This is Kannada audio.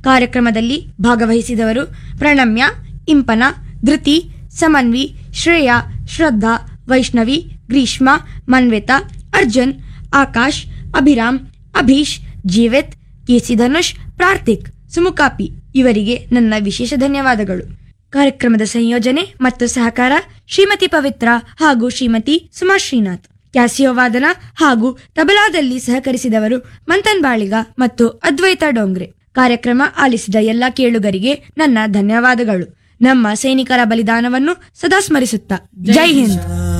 ಕಾರ್ಯಕ್ರಮದಲ್ಲಿ ಭಾಗವಹಿಸಿದವರು ಪ್ರಣಮ್ಯ ಇಂಪನ ಧೃತಿ ಸಮನ್ವಿ ಶ್ರೇಯಾ ಶ್ರದ್ಧಾ ವೈಷ್ಣವಿ ಗ್ರೀಷ್ಮಾ ಮನ್ವಿತಾ ಅರ್ಜುನ್ ಆಕಾಶ್ ಅಭಿರಾಮ್ ಅಭೀಶ್ ಜೀವಿತ್ ಕೆಸಿ ಧನುಷ್ ಪ್ರಾರ್ಥಿಕ್ ಸುಮುಕಾಪಿ ಇವರಿಗೆ ನನ್ನ ವಿಶೇಷ ಧನ್ಯವಾದಗಳು ಕಾರ್ಯಕ್ರಮದ ಸಂಯೋಜನೆ ಮತ್ತು ಸಹಕಾರ ಶ್ರೀಮತಿ ಪವಿತ್ರ ಹಾಗೂ ಶ್ರೀಮತಿ ಸುಮಾ ಶ್ರೀನಾಥ್ ಕ್ಯಾಸಿಯೋ ವಾದನ ಹಾಗೂ ತಬಲಾದಲ್ಲಿ ಸಹಕರಿಸಿದವರು ಮಂಥನ್ ಬಾಳಿಗ ಮತ್ತು ಅದ್ವೈತ ಡೋಂಗ್ರೆ ಕಾರ್ಯಕ್ರಮ ಆಲಿಸಿದ ಎಲ್ಲ ಕೇಳುಗರಿಗೆ ನನ್ನ ಧನ್ಯವಾದಗಳು ನಮ್ಮ ಸೈನಿಕರ ಬಲಿದಾನವನ್ನು ಸದಾ ಸ್ಮರಿಸುತ್ತಾ ಜೈ ಹಿಂದ್